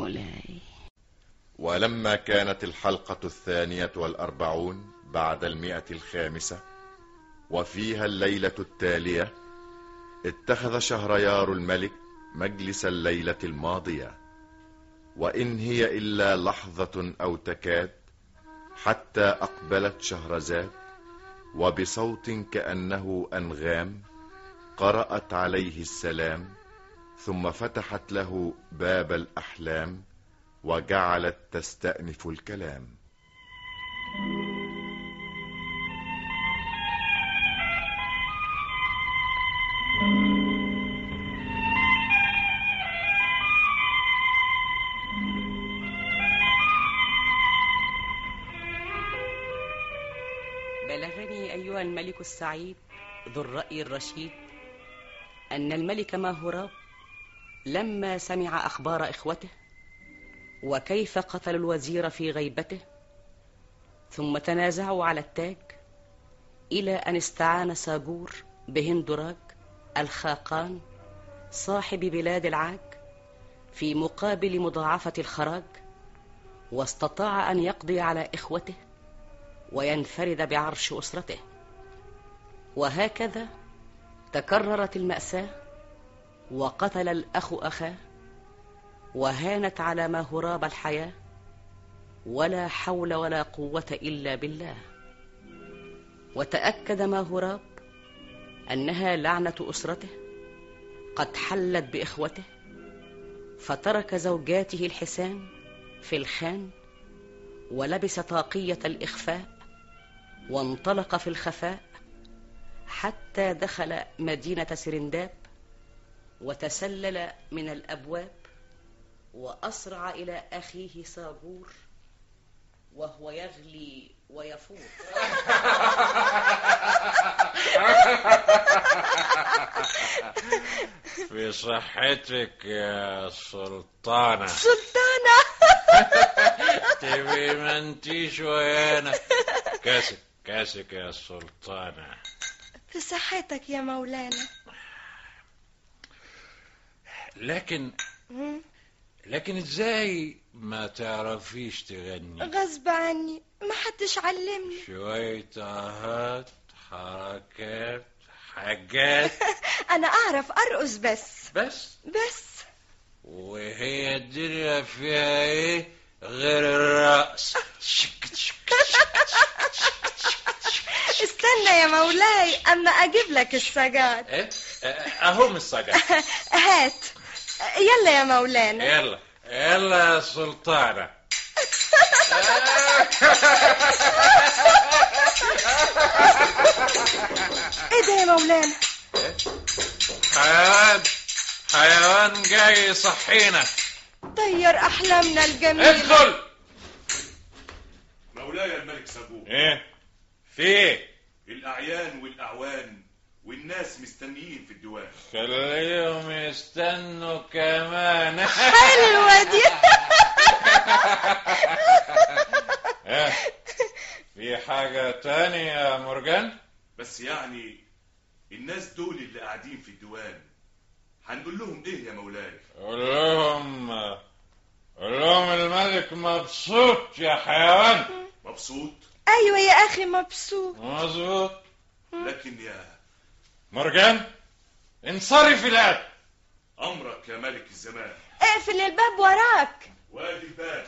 مولاي ولما كانت الحلقة الثانية والأربعون بعد المئة الخامسة وفيها الليلة التالية اتخذ شهريار الملك مجلس الليلة الماضية وإن هي إلا لحظة أو تكاد حتى أقبلت شهرزاد وبصوت كأنه أنغام قرأت عليه السلام ثم فتحت له باب الأحلام وجعلت تستأنف الكلام بلغني أيها الملك السعيد ذو الرأي الرشيد أن الملك ماهوراب لما سمع أخبار إخوته وكيف قتلوا الوزير في غيبته ثم تنازعوا على التاج إلى أن استعان ساجور بهندراج الخاقان صاحب بلاد العاج في مقابل مضاعفة الخراج واستطاع أن يقضي على إخوته وينفرد بعرش أسرته وهكذا تكررت المأساة وقتل الأخ أخاه وهانت على ما هراب الحياة ولا حول ولا قوة إلا بالله وتأكد ما هراب أنها لعنة أسرته قد حلت بإخوته فترك زوجاته الحسان في الخان ولبس طاقية الإخفاء وانطلق في الخفاء حتى دخل مدينة سرنداب وتسلل من الأبواب وأسرع إلى أخيه صابور وهو يغلي ويفور في صحتك يا سلطانة سلطانة تبي ما انتيش ويانا كاسك كاسك يا سلطانة في صحتك يا مولانا لكن مم. لكن ازاي ما تعرفيش تغني غصب عني ما حدش علمني شوية اهات حركات حاجات انا اعرف ارقص بس بس بس وهي الدنيا فيها ايه غير الرقص استنى يا مولاي اما اجيب لك السجاد ايه اهو من السجع هات يلا يا مولانا يلا يلا يا سلطانة ايه ده يا مولانا حيوان حيوان جاي يصحينا طير احلامنا الجميله ادخل مولاي الملك سابور ايه في ايه الأعيان والأعوان والناس مستنيين في الديوان خليهم يستنوا كمان حلوه دي إيه؟ في حاجة تانية يا مرجان بس يعني الناس دول اللي قاعدين في الديوان هنقول لهم ايه يا مولاي قول لهم قول لهم الملك مبسوط يا حيوان مبسوط ايوه يا اخي مبسوط مظبوط لكن يا مرجان انصرف الآن أمرك يا ملك الزمان اقفل الباب وراك وادي الباب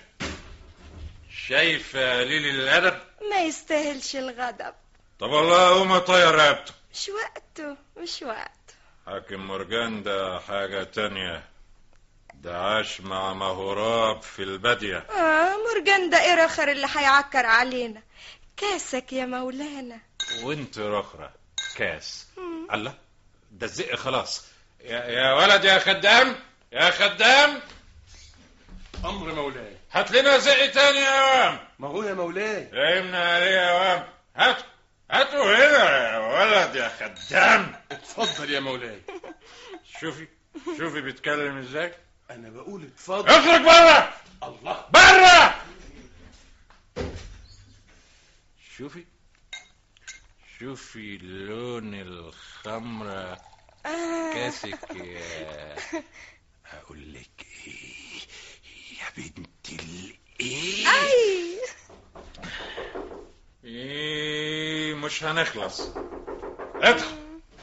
شايف يا قليل الأدب ما يستاهلش الغضب طب والله قوم اطير رقبته مش وقته مش وقته حاكم مرجان ده حاجة تانية ده عاش مع مهراب في البادية اه مرجان ده ايه رخر اللي هيعكر علينا كاسك يا مولانا وانت رخرة كاس الله ده الزق خلاص يا, يا ولد يا خدام يا خدام امر مولاي هات لنا زق تاني يا وام ما هو يا مولاي رايمنا عليه يا وام هات هاتوا هنا يا ولد يا خدام اتفضل يا مولاي شوفي شوفي بيتكلم ازاي انا بقول اتفضل اخرج بره الله بره شوفي شوفي لون الخمرة آه. كاسك يا اقول لك ايه بنت الايه اي ايه مش هنخلص ادخل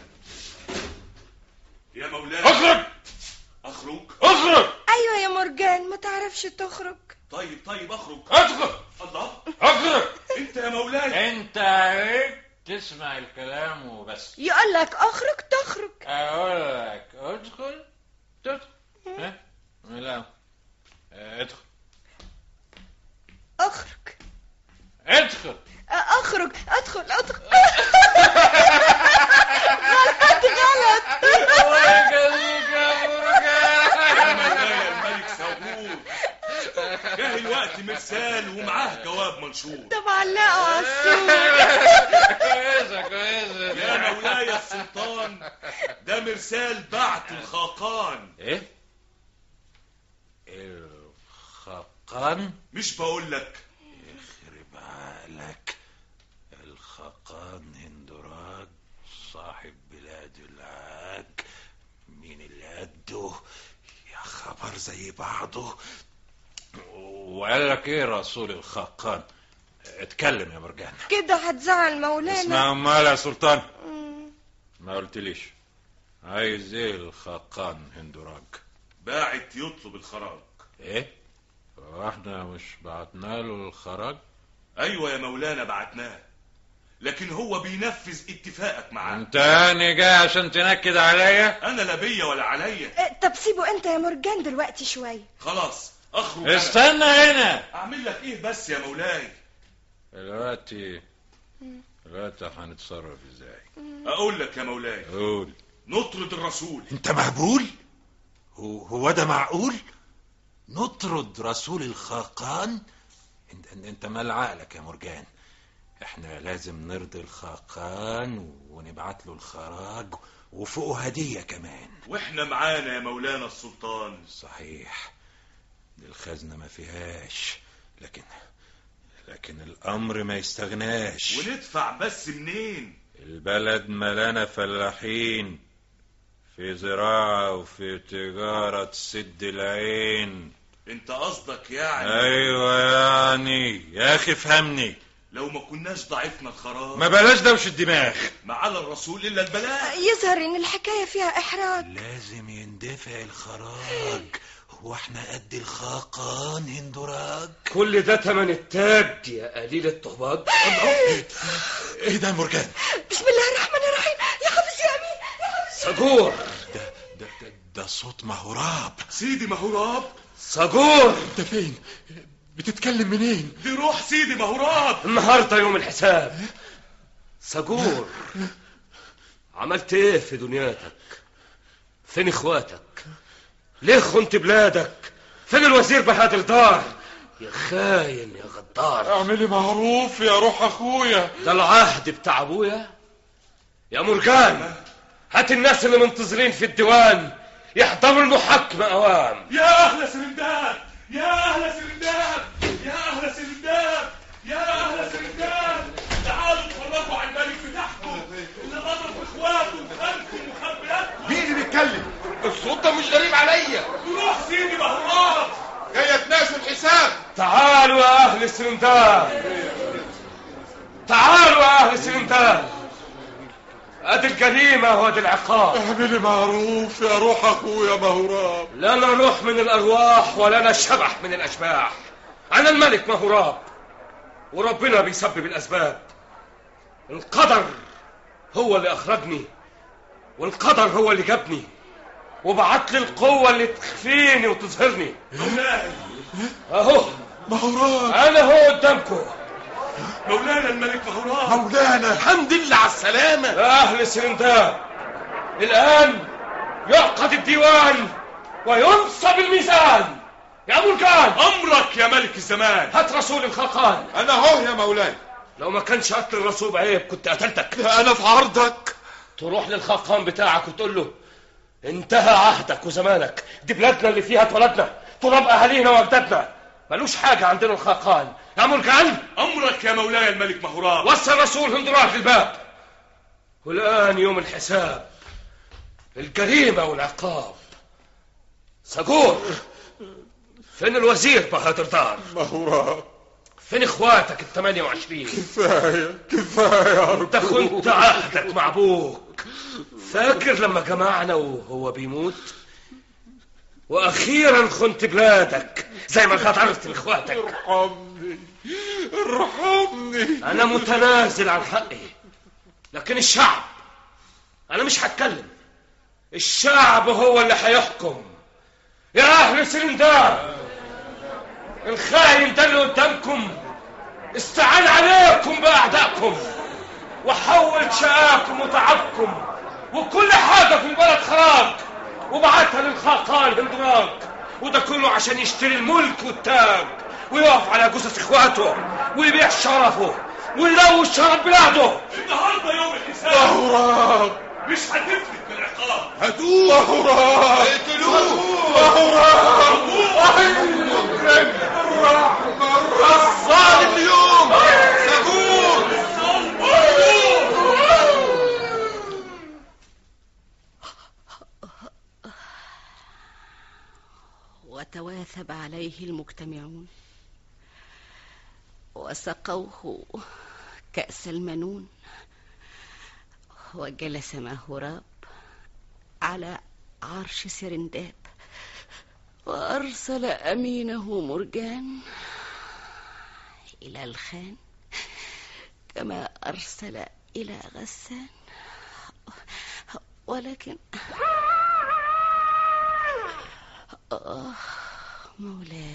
يا مولاي اخرج اخرج اخرج ايوه يا مرجان ما تعرفش تخرج طيب طيب اخرج ادخل الله اخرج انت يا مولاي انت عليك تسمع الكلام وبس يقول لك اخرج تخرج اقول لك ادخل تدخل ها لا ادخل اخرج ادخل اخرج ادخل ادخل غلط غلط الله يخليك يا يا مرجان مولاي الملك صابور جه الوقت مرسال ومعاه جواب منشور طب علقوا على السور كويسه كويسه يا مولاي السلطان ده مرسال بعت الخاقان ايه الخقان مش بقول لك يخرب عقلك الخقان هندراج صاحب بلاد العاج مين اللي قده يا خبر زي بعضه وقال لك ايه رسول الخقان اتكلم يا مرجان كده هتزعل مولانا اسمع امال يا سلطان مم. ما قلتليش عايز ايه الخقان هندراج باعت يطلب الخراج ايه واحنا مش بعتنا له الخراج ايوه يا مولانا بعتناه لكن هو بينفذ اتفاقك معاه انت يعني جاي عشان تنكد عليا انا لا بيا ولا عليا اه، طب سيبه انت يا مرجان دلوقتي شويه خلاص اخرج أنا. استنى هنا اعمل لك ايه بس يا مولاي دلوقتي دلوقتي هنتصرف ازاي اقول لك يا مولاي قول نطرد الرسول انت مهبول هو, هو ده معقول نطرد رسول الخاقان انت, انت, انت مال عقلك يا مرجان احنا لازم نرضي الخاقان ونبعت له الخراج وفوقه هدية كمان واحنا معانا يا مولانا السلطان صحيح دي الخزنة ما فيهاش لكن لكن الأمر ما يستغناش وندفع بس منين البلد ملانة فلاحين في زراعة وفي تجارة تسد العين انت قصدك يعني أيوة يعني يا أخي فهمني لو ما كناش ضعفنا الخراج ما بلاش دوش الدماغ ما على الرسول الا البلاء يظهر ان الحكايه فيها احراج لازم يندفع الخراج هو احنا قد الخاقان هندراج كل ده تمن التاج يا قليل الطهباج ايه ده يا مرجان بسم الله الرحمن الرحيم يا حافظ يا امين يا حافظ صجور ده ده ده, ده صوت مهراب سيدي مهراب صجور انت فين بتتكلم منين دي روح سيدي مهراب النهارده يوم الحساب صجور عملت ايه في دنياتك فين اخواتك ليه خنت بلادك فين الوزير بهادر دار يا خاين يا غدار اعملي معروف يا روح اخويا ده العهد بتاع ابويا يا مرجان هات الناس اللي منتظرين في الديوان يحضروا المحاكمة اوام يا اهل سرنداب يا اهل سرنداب يا اهل سرنداب يا اهل سرنداب تعالوا اتفرجوا على الملك بتاعكم اللي غضب اخواته وخالكم وخبياتكم مين اللي بيتكلم الصوت ده مش غريب عليا روح سيدي مهراب جاي تناسوا الحساب تعالوا يا اهل سرنداب تعالوا يا اهل سرنداب ادي الجريمة وادي العقاب اعملي معروف يا روح اخويا مهراب لنا روح من الارواح ولنا شبح من الاشباح انا الملك مهراب وربنا بيسبب الاسباب القدر هو اللي اخرجني والقدر هو اللي جابني وبعت لي القوة اللي تخفيني وتظهرني مولاي اهو مهراب انا هو قدامكم مولانا الملك مهراب مولانا الحمد لله على السلامة يا اهل سرنداب الان يعقد الديوان وينصب الميزان يا مرجان امرك يا ملك الزمان هات رسول الخاقان انا اهو يا مولاي لو ما كانش قتل الرسول بعيب كنت قتلتك انا في عرضك تروح للخاقان بتاعك وتقول له انتهى عهدك وزمانك دي بلادنا اللي فيها اتولدنا تراب اهالينا واجدادنا ملوش حاجة عندنا الخاقان يا مرجان امرك يا مولاي الملك مهراب وصل رسول هندراج للباب والآن يوم الحساب الجريمة والعقاب سجور فين الوزير بهادر دار مهوراب فين اخواتك ال 28 كفاية كفاية انت كنت عهدك مع ابوك فاكر لما جمعنا وهو بيموت واخيرا خنت بلادك زي ما غدرت لاخواتك ارحمني ارحمني انا متنازل عن حقي لكن الشعب انا مش هتكلم الشعب هو اللي هيحكم يا اهل سلندار الخاين ده اللي قدامكم استعان عليكم باعدائكم وحول شقاكم وتعبكم وكل حاجه في البلد خراب وبعتها للخاقان هندراج وده كله عشان يشتري الملك والتاج ويقف على جثث اخواته ويبيع شرفه ويلوث شرف بلاده النهارده يوم الحساب مهوراب مش هتفلت من العقاب هاتوه مهوراب اقتلوه مهوراب الرحمة الظالم اليوم سابوه وتواثب عليه المجتمعون وسقوه كأس المنون وجلس مهراب على عرش سرنداب وأرسل أمينه مرجان إلى الخان كما أرسل إلى غسان ولكن آه مولاي